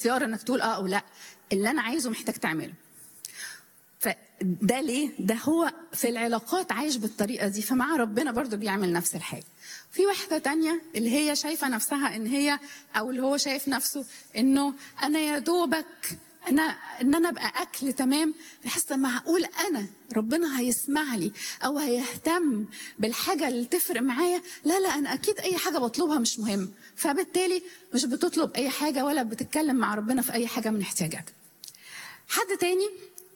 اختيار انك تقول اه او لا اللي انا عايزه محتاج تعمله فده ليه؟ ده هو في العلاقات عايش بالطريقة دي فمع ربنا برضو بيعمل نفس الحاجة في واحدة تانية اللي هي شايفة نفسها ان هي او اللي هو شايف نفسه انه انا يا دوبك انا ان انا ابقى اكل تمام بحس معقول انا ربنا هيسمع لي او هيهتم بالحاجه اللي تفرق معايا لا لا انا اكيد اي حاجه بطلبها مش مهم فبالتالي مش بتطلب اي حاجه ولا بتتكلم مع ربنا في اي حاجه من احتياجاتك حد تاني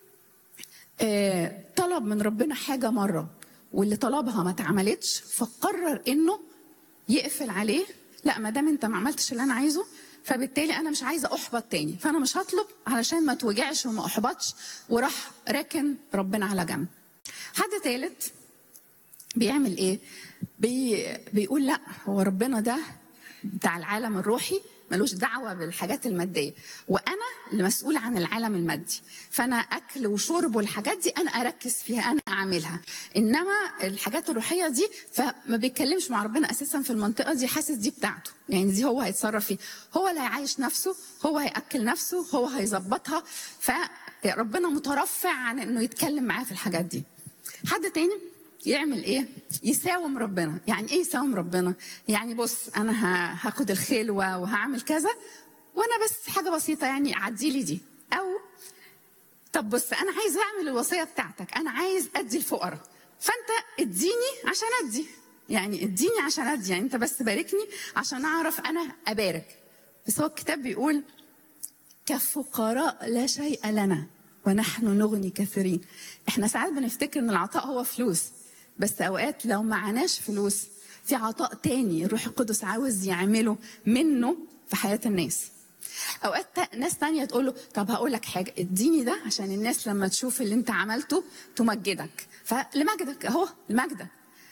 آه، طلب من ربنا حاجه مره واللي طلبها ما اتعملتش فقرر انه يقفل عليه لا ما دام انت ما عملتش اللي انا عايزه فبالتالي انا مش عايزه احبط تاني فانا مش هطلب علشان ما توجعش وما احبطش وراح راكن ربنا على جنب حد تالت بيعمل ايه بي بيقول لا هو ربنا ده بتاع العالم الروحي ملوش دعوة بالحاجات المادية وأنا اللي مسؤول عن العالم المادي فأنا أكل وشرب والحاجات دي أنا أركز فيها أنا أعملها إنما الحاجات الروحية دي فما بيتكلمش مع ربنا أساسا في المنطقة دي حاسس دي بتاعته يعني دي هو هيتصرف فيه هو اللي هيعيش نفسه هو هيأكل نفسه هو هيظبطها فربنا مترفع عن إنه يتكلم معاه في الحاجات دي حد تاني يعمل ايه؟ يساوم ربنا، يعني ايه يساوم ربنا؟ يعني بص انا ه- هاخد الخلوه وهعمل كذا وانا بس حاجه بسيطه يعني عدي لي دي او طب بص انا عايز اعمل الوصيه بتاعتك، انا عايز ادي الفقراء فانت اديني عشان ادي يعني اديني عشان ادي يعني انت بس باركني عشان اعرف انا ابارك بس هو الكتاب بيقول كفقراء لا شيء لنا ونحن نغني كثيرين احنا ساعات بنفتكر ان العطاء هو فلوس بس اوقات لو معناش فلوس في عطاء تاني الروح القدس عاوز يعمله منه في حياة الناس اوقات تا- ناس تانية تقول له طب هقول لك حاجة اديني ده عشان الناس لما تشوف اللي انت عملته تمجدك فلمجدك اهو لمجدك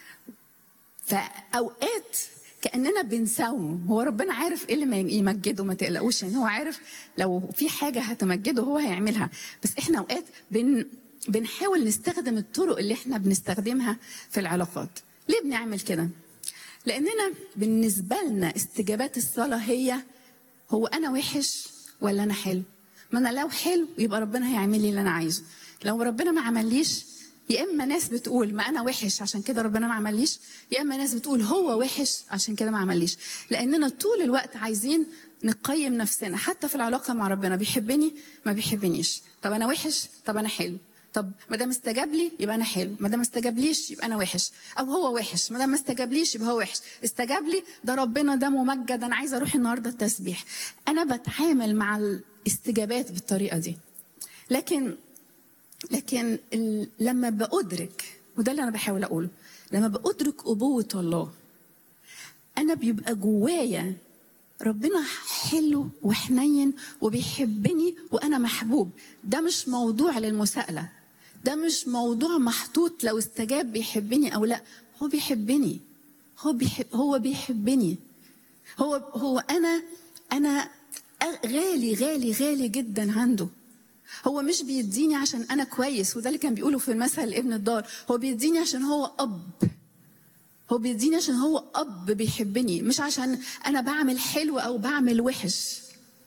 فاوقات كاننا بنساوم هو ربنا عارف ايه اللي ما يمجده ما تقلقوش يعني هو عارف لو في حاجه هتمجده هو هيعملها بس احنا اوقات بن بنحاول نستخدم الطرق اللي احنا بنستخدمها في العلاقات ليه بنعمل كده لاننا بالنسبه لنا استجابات الصلاه هي هو انا وحش ولا انا حلو ما انا لو حلو يبقى ربنا هيعمل لي اللي انا عايزه لو ربنا ما عمليش يا اما ناس بتقول ما انا وحش عشان كده ربنا ما عمليش يا اما ناس بتقول هو وحش عشان كده ما عمليش لاننا طول الوقت عايزين نقيم نفسنا حتى في العلاقه مع ربنا بيحبني ما بيحبنيش طب انا وحش طب انا حلو طب ما دام استجاب لي يبقى انا حلو ما دام ما استجابليش يبقى انا وحش او هو وحش ما دام ما استجابليش يبقى هو وحش استجاب لي ده ربنا ده ممجد انا عايزه اروح النهارده التسبيح انا بتعامل مع الاستجابات بالطريقه دي لكن لكن ال- لما بأدرك وده اللي أنا بحاول أقوله لما بأدرك أبوة الله أنا بيبقى جوايا ربنا حلو وحنين وبيحبني وأنا محبوب ده مش موضوع للمساءلة ده مش موضوع محطوط لو استجاب بيحبني أو لا هو بيحبني هو بيحب هو بيحبني هو هو أنا أنا غالي غالي غالي جدا عنده هو مش بيديني عشان انا كويس وده اللي كان بيقوله في المثل ابن الدار هو بيديني عشان هو اب هو بيديني عشان هو اب بيحبني مش عشان انا بعمل حلو او بعمل وحش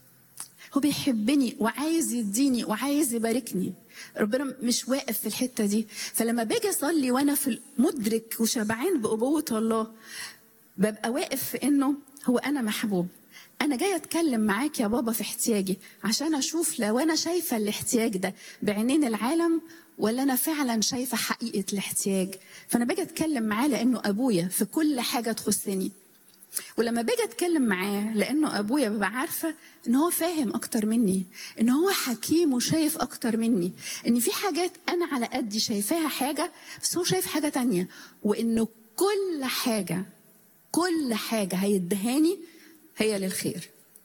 هو بيحبني وعايز يديني وعايز يباركني ربنا مش واقف في الحته دي فلما باجي اصلي وانا في مدرك وشبعان بابوه الله ببقى واقف في انه هو انا محبوب انا جاي اتكلم معاك يا بابا في احتياجي عشان اشوف لو انا شايفه الاحتياج ده بعينين العالم ولا انا فعلا شايفه حقيقه الاحتياج فانا باجي اتكلم معاه لانه ابويا في كل حاجه تخصني ولما باجي اتكلم معاه لانه ابويا ببقى عارفه ان هو فاهم اكتر مني ان هو حكيم وشايف اكتر مني ان في حاجات انا على قدي شايفاها حاجه بس هو شايف حاجه تانية وانه كل حاجه كل حاجه هيدهاني هي للخير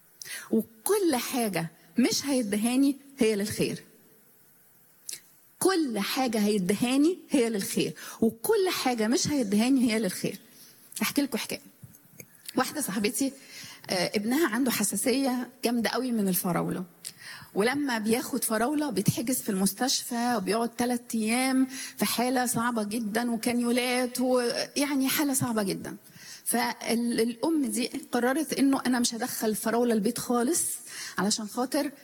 وكل حاجه مش هيدهاني هي للخير كل حاجه هيدهاني هي للخير وكل حاجه مش هيدهاني هي للخير احكي لكم حكايه واحده صاحبتي آه، ابنها عنده حساسيه جامده قوي من الفراوله ولما بياخد فراوله بيتحجز في المستشفى وبيقعد ثلاث ايام في حاله صعبه جدا وكانيولات ويعني حاله صعبه جدا فالام دي قررت انه انا مش هدخل الفراوله البيت خالص علشان خاطر